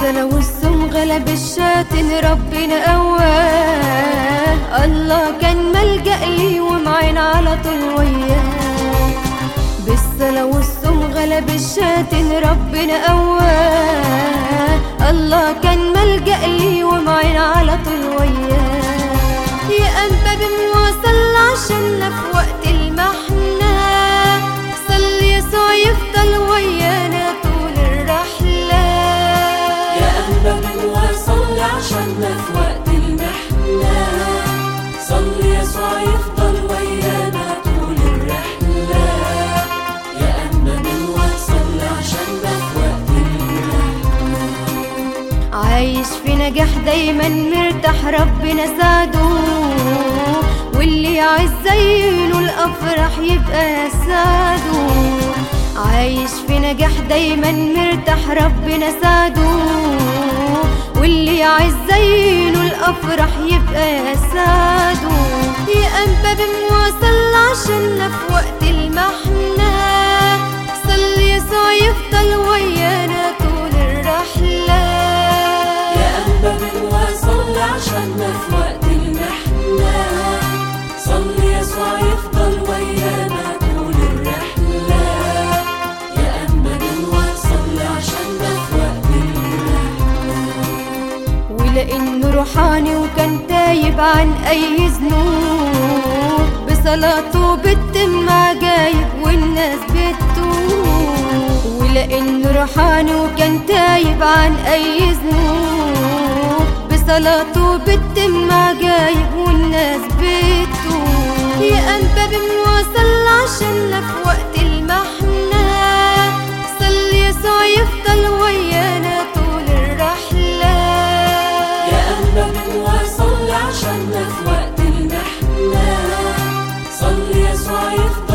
بالسنة والصوم غلب الشاتن ربنا قواه الله كان ملجأ لي ومعين على طول وياه بالصلاة والصوم غلب الشاتن ربنا قواه الله كان ملجأ لي ومعين على طول وياه يا أنباب مواصل عشان في وقت المحنة صلي يسوع يفضل ويانا طول الرحلة يا قلبك وصل عشاننا في وقت المحنة صلي يسوع يفضل ويانا طول الرحلة يا قلبك وصل عشاننا في وقت عايش في نجاح دايما مرتاح ربنا ساعده واللي عايز زينه الافراح يبقى ساده عايش في نجاح دايما مرتاح ربنا ساده واللي عايز زينه الافراح يبقى ساده يا انباب مواصل عشاننا في وقت المحنه صلي يسوع يفضل ويانا طول الرحله يا قلبك وصل عشاننا في وقت المحنة صلي يسوع يفضل ويانا طول الرحلة يا قلبك وصل عشاننا في وقت ولانه روحاني وكان تايب عن اي ذنوب بصلاته بتتم عجايب والناس بتتوب ولانه روحاني وكان تايب عن اي ذنوب بصلاته بتتم عجايب والناس بتتوب يا انباب مواصل عشاننا في وقت المحنه صلي يسوع يفضل ويانا طول الرحله يا قلبك وصل عشاننا في وقت المحنة صلي يسوع يفضل